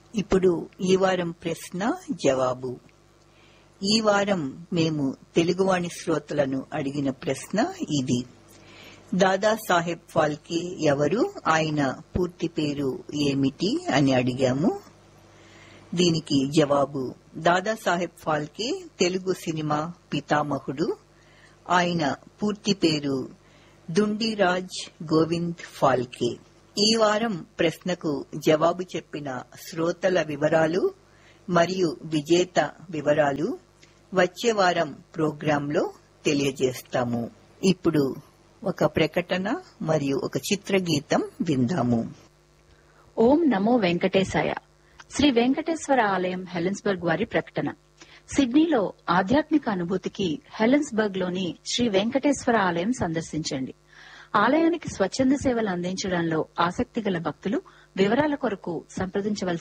ఇప్పుడు ఈ వారం ప్రశ్న జవాబు ఈ వారం మేము తెలుగువాణి శ్రోతలను అడిగిన ప్రశ్న ఇది దాదాసాహెబ్ ఫాల్కే ఎవరు ఆయన పూర్తి పేరు ఏమిటి అని అడిగాము దీనికి జవాబు దాదాసాహెబ్ ఫాల్కే తెలుగు సినిమా పితామహుడు ఆయన పూర్తి పేరు దుండిరాజ్ గోవింద్ ఫాల్కే ఈ వారం ప్రశ్నకు జవాబు చెప్పిన శ్రోతల వివరాలు మరియు విజేత వివరాలు వచ్చే వారం ప్రోగ్రాంలో తెలియజేస్తాము ఇప్పుడు ఒక ప్రకటన మరియు ఒక చిత్రగీతం విందాము ఓం నమో వెంకటేశాయ శ్రీ వెంకటేశ్వర ఆలయం హెలెన్స్బర్గ్ వారి ప్రకటన సిడ్నీలో ఆధ్యాత్మిక అనుభూతికి హెలెన్స్బర్గ్ లోని శ్రీ వెంకటేశ్వర ఆలయం సందర్శించండి ఆలయానికి స్వచ్ఛంద సేవలు అందించడంలో ఆసక్తి గల భక్తులు వివరాల కొరకు సంప్రదించవలసిన